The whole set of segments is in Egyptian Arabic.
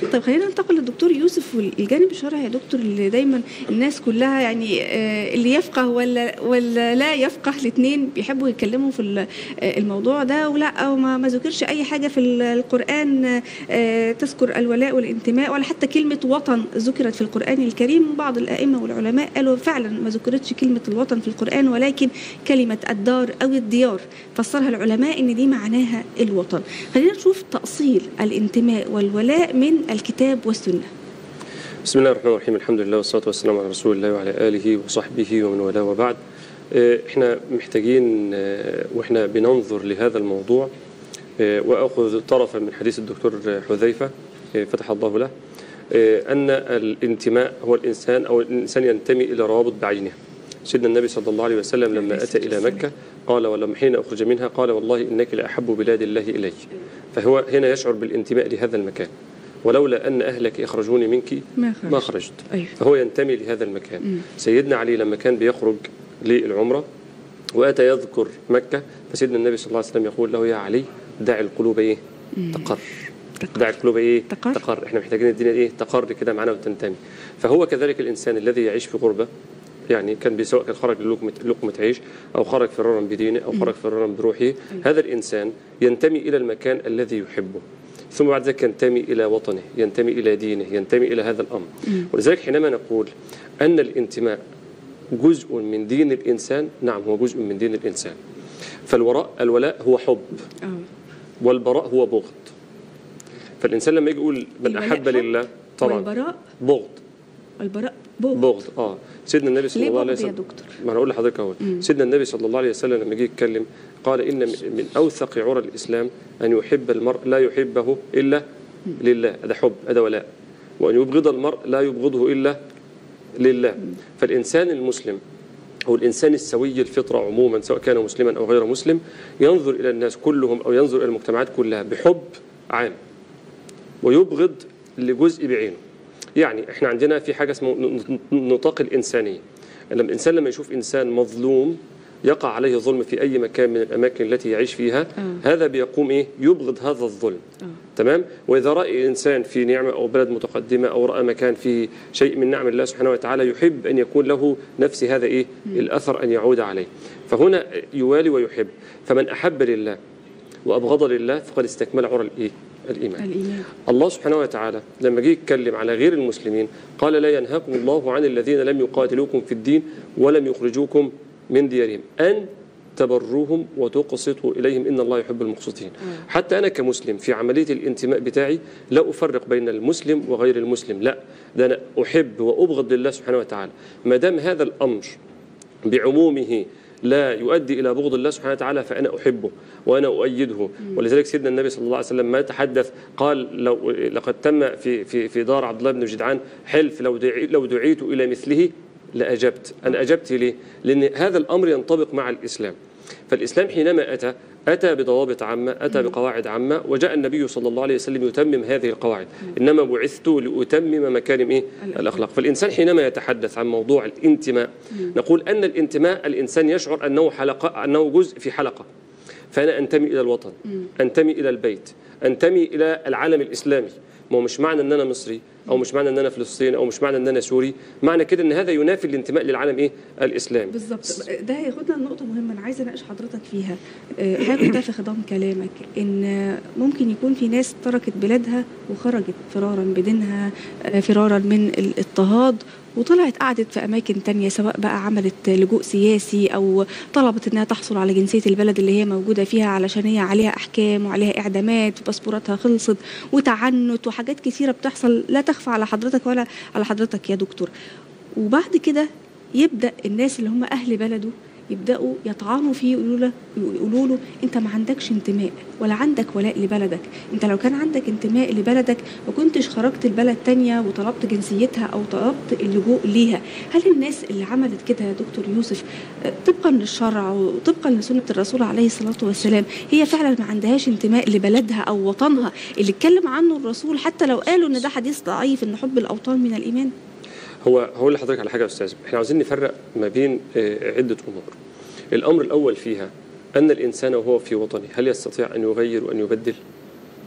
طيب خلينا ننتقل للدكتور يوسف والجانب الشرعي يا دكتور اللي دايما الناس كلها يعني آه، اللي يفقه ولا ولا لا يفقه الاثنين بيحبوا يتكلموا في ال- آه، الموضوع ده ولا وما ما ذكرش اي حاجه في ال- القران آه، تذكر الولاء والانتماء ولا حتى كلمه وطن ذكرت في القران الكريم وبعض الائمه والعلماء قالوا فعلا ما ذكرتش كلمه الوطن في القران ولكن كلمه الدار او الديار فسرها العلماء ان دي معناها الوطن خلينا نشوف تاصيل الانتماء والولاء من الكتاب والسنه بسم الله الرحمن الرحيم الحمد لله والصلاة والسلام على رسول الله وعلى آله وصحبه ومن والاه وبعد آه، احنا محتاجين آه، واحنا بننظر لهذا الموضوع آه، وأخذ طرفا من حديث الدكتور حذيفة آه، فتح الله له آه، أن الانتماء هو الإنسان أو الإنسان ينتمي إلى روابط بعينها سيدنا النبي صلى الله عليه وسلم لما أتى إلى مكة قال ولما حين أخرج منها قال والله إنك لأحب بلاد الله إلي فهو هنا يشعر بالانتماء لهذا المكان ولولا أن أهلك يخرجون منك ما ما خرجت أيوه. فهو ينتمي لهذا المكان سيدنا علي لما كان بيخرج للعمرة وأتى يذكر مكة فسيدنا النبي صلى الله عليه وسلم يقول له يا علي دع القلوب إيه تقر تقر. دع القلوب إيه تقر. تقر إحنا محتاجين الدنيا إيه تقر كده معنا وتنتمي فهو كذلك الإنسان الذي يعيش في غربة يعني كان سواء كان خرج للقمة لقمة عيش أو خرج فرارا بدينه أو خرج فرارا بروحه هذا الإنسان ينتمي إلى المكان الذي يحبه ثم بعد ذلك ينتمي إلى وطنه ينتمي إلى دينه ينتمي إلى هذا الأمر ولذلك حينما نقول أن الانتماء جزء من دين الإنسان نعم هو جزء من دين الإنسان فالوراء الولاء هو حب اه والبراء هو بغض فالإنسان لما يجي يقول من الولاء أحب حب لله طبعا والبراء بغض البراء بغض بغض اه سيدنا النبي صلى ليه الله عليه بغض يا وسلم دكتور؟ ما انا اقول لحضرتك اهو سيدنا النبي صلى الله عليه وسلم لما جه يتكلم قال ان من من اوثق عرى الاسلام ان يحب المرء لا يحبه الا لله هذا حب هذا ولاء وان يبغض المرء لا يبغضه الا لله فالانسان المسلم هو الانسان السوي الفطره عموما سواء كان مسلما او غير مسلم ينظر الى الناس كلهم او ينظر الى المجتمعات كلها بحب عام ويبغض لجزء بعينه يعني احنا عندنا في حاجه اسمه نطاق الانسانيه لما الانسان لما يشوف انسان مظلوم يقع عليه ظلم في اي مكان من الاماكن التي يعيش فيها آه. هذا بيقوم ايه يبغض هذا الظلم آه. تمام واذا راى انسان في نعمه او بلد متقدمه او راى مكان فيه شيء من نعم الله سبحانه وتعالى يحب ان يكون له نفس هذا ايه الاثر ان يعود عليه فهنا يوالي ويحب فمن احب لله وابغض لله فقد استكمل عرى الايه الايمان الايمان الله سبحانه وتعالى لما جه يتكلم على غير المسلمين قال لا ينهاكم الله عن الذين لم يقاتلوكم في الدين ولم يخرجوكم من ديارهم أن تبروهم وتقسطوا إليهم إن الله يحب المقسطين حتى أنا كمسلم في عملية الانتماء بتاعي لا أفرق بين المسلم وغير المسلم لا ده أنا أحب وأبغض لله سبحانه وتعالى ما دام هذا الأمر بعمومه لا يؤدي الى بغض الله سبحانه وتعالى فانا احبه وانا اؤيده ولذلك سيدنا النبي صلى الله عليه وسلم ما تحدث قال لو لقد تم في في في دار عبد الله بن جدعان حلف لو دعي لو دعيت الى مثله لاجبت انا اجبت ليه؟ لان هذا الامر ينطبق مع الاسلام فالاسلام حينما اتى اتى بضوابط عامه اتى بقواعد عامه وجاء النبي صلى الله عليه وسلم يتمم هذه القواعد انما بعثت لاتمم مكارم ايه الاخلاق فالانسان حينما يتحدث عن موضوع الانتماء نقول ان الانتماء الانسان يشعر انه حلقه انه جزء في حلقه فانا انتمي الى الوطن انتمي الى البيت انتمي الى العالم الاسلامي ما هو مش معنى ان انا مصري او مش معنى ان انا فلسطيني او مش معنى ان انا سوري معنى كده ان هذا ينافي الانتماء للعالم ايه الاسلامي بالظبط ده هياخدنا لنقطة مهمة أنا عايزة أناقش حضرتك فيها آه، حضرتك قلتها في خضام كلامك إن آه، ممكن يكون في ناس تركت بلادها وخرجت فرارا بدينها آه، فرارا من الاضطهاد وطلعت قعدت في أماكن تانية سواء بقى عملت لجوء سياسي أو طلبت إنها تحصل على جنسية البلد اللي هي موجودة فيها علشان هي عليها أحكام وعليها إعدامات وباسبوراتها خلصت وتعنت وحاجات كثيرة بتحصل لا تخفى على حضرتك ولا على حضرتك يا دكتور وبعد كده يبدا الناس اللي هم اهل بلده يبداوا يطعنوا فيه يقولوا له يقولوا له انت ما عندكش انتماء ولا عندك ولاء لبلدك انت لو كان عندك انتماء لبلدك ما كنتش خرجت لبلد تانية وطلبت جنسيتها او طلبت اللجوء ليها هل الناس اللي عملت كده يا دكتور يوسف آه، طبقا للشرع وطبقا لسنه الرسول عليه الصلاه والسلام هي فعلا ما عندهاش انتماء لبلدها او وطنها اللي اتكلم عنه الرسول حتى لو قالوا ان ده حديث ضعيف ان حب الاوطان من الايمان هو هقول لحضرتك على حاجه يا استاذ احنا عاوزين نفرق ما بين آه، عده امور الامر الاول فيها ان الانسان وهو في وطنه هل يستطيع ان يغير وان يبدل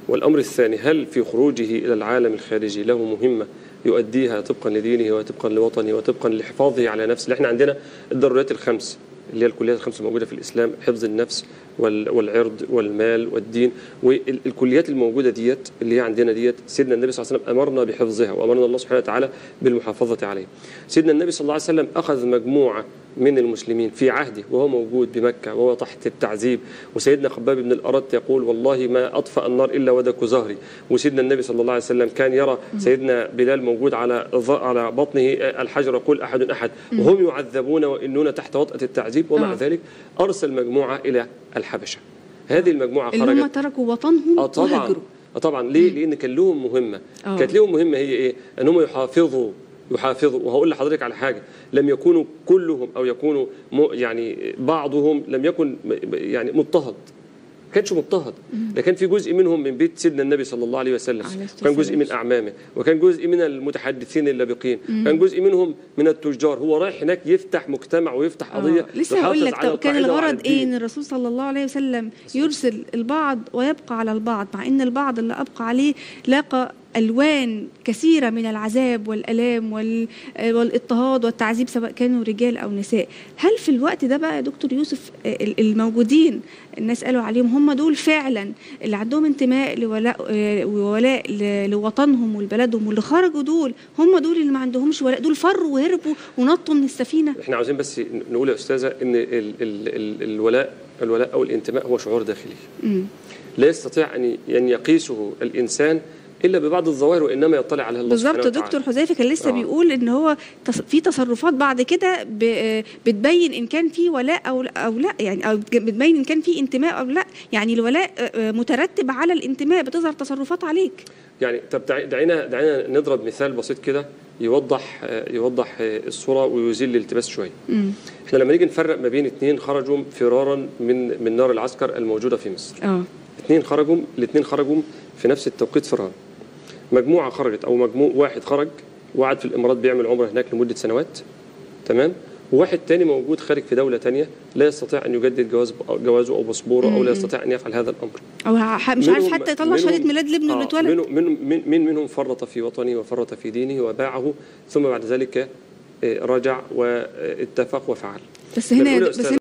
والأمر الثاني هل في خروجه إلى العالم الخارجي له مهمة يؤديها طبقا لدينه وطبقا لوطنه وطبقا لحفاظه على نفسه احنا عندنا الضروريات الخمس اللي هي الكليات الخمس الموجوده في الاسلام حفظ النفس وال- والعرض والمال والدين والكليات الموجوده ديت اللي هي عندنا ديت سيدنا النبي صلى الله عليه وسلم امرنا بحفظها وامرنا الله سبحانه وتعالى بالمحافظه عليه. سيدنا النبي صلى الله عليه وسلم اخذ مجموعه من المسلمين في عهده وهو موجود بمكه وهو تحت التعذيب وسيدنا خباب بن الارت يقول والله ما اطفا النار الا ودك زهري وسيدنا النبي صلى الله عليه وسلم كان يرى سيدنا بلال موجود على ظ- على بطنه الحجر يقول احد احد وهم يعذبون وانون تحت وطأة التعذيب ومع آه. ذلك ارسل مجموعه الى الحبشه هذه المجموعه اللي هم خرجت تركوا وطنهم اه طبعا وهاجروا اه طبعا ليه؟ لان كان لهم مهمه آه. كانت لهم مهمه هي ايه؟ ان هم يحافظوا يحافظوا وهقول لحضرتك على حاجه لم يكونوا كلهم او يكونوا م- يعني بعضهم لم يكن م- يعني مضطهد ما كانش مضطهد لكن في جزء منهم من بيت سيدنا النبي صلى الله عليه وسلم عليه الصلاة وكان جزء من والسلام. اعمامه وكان جزء من المتحدثين اللبقين كان جزء منهم من التجار هو رايح هناك يفتح مجتمع ويفتح قضيه آه. لسه هقول لك تحافظ على طب كان القاعدة وعلى الغرض ايه الدين. ان الرسول صلى الله عليه وسلم يرسل البعض ويبقى على البعض مع ان البعض اللي ابقى عليه لاقى الوان كثيره من العذاب والالام وال- آه، والاضطهاد والتعذيب سواء كانوا رجال او نساء هل في الوقت ده بقى يا دكتور يوسف آه، ال- الموجودين الناس قالوا عليهم هم دول فعلا اللي عندهم انتماء لولاء آه، وولاء ل- لوطنهم ولبلدهم واللي خرجوا دول هم دول اللي ما عندهمش ولاء دول فروا وهربوا ونطوا من السفينه احنا عاوزين بس نقول يا استاذه ان ال ال ال الولاء الولاء او الانتماء هو شعور داخلي مم. لا يستطيع ان ان يقيسه الانسان الا ببعض الظواهر وانما يطلع عليها الله بالظبط سبحانه وتعالى. دكتور حذيفه كان لسه آه. بيقول ان هو تص- في تصرفات بعد كده ب- بتبين ان كان في ولاء او او لا يعني او بتبين ان كان في انتماء او لا يعني الولاء آه، آه، مترتب على الانتماء بتظهر تصرفات عليك يعني طب دعي- دعينا دعينا نضرب مثال بسيط كده يوضح آه، يوضح آه، الصوره ويزيل الالتباس شويه. امم احنا لما نيجي نفرق ما بين اثنين خرجوا فرارا من من نار العسكر الموجوده في مصر. اه اثنين خرجوا الاثنين خرجوا في نفس التوقيت فرارا. مجموعه خرجت او مجموع واحد خرج وقعد في الامارات بيعمل عمره هناك لمده سنوات تمام وواحد تاني موجود خارج في دوله تانية لا يستطيع ان يجدد جواز جوازه او باسبوره او لا يستطيع ان يفعل هذا الامر او ح- مش عارف منهم- حتى يطلع منهم- شهاده ميلاد لابنه اللي آه، اتولد منهم من من من منهم فرط في وطنه وفرط في دينه وباعه ثم بعد ذلك آه، رجع واتفق وفعل بس هنا بنقول يا بس أستاذ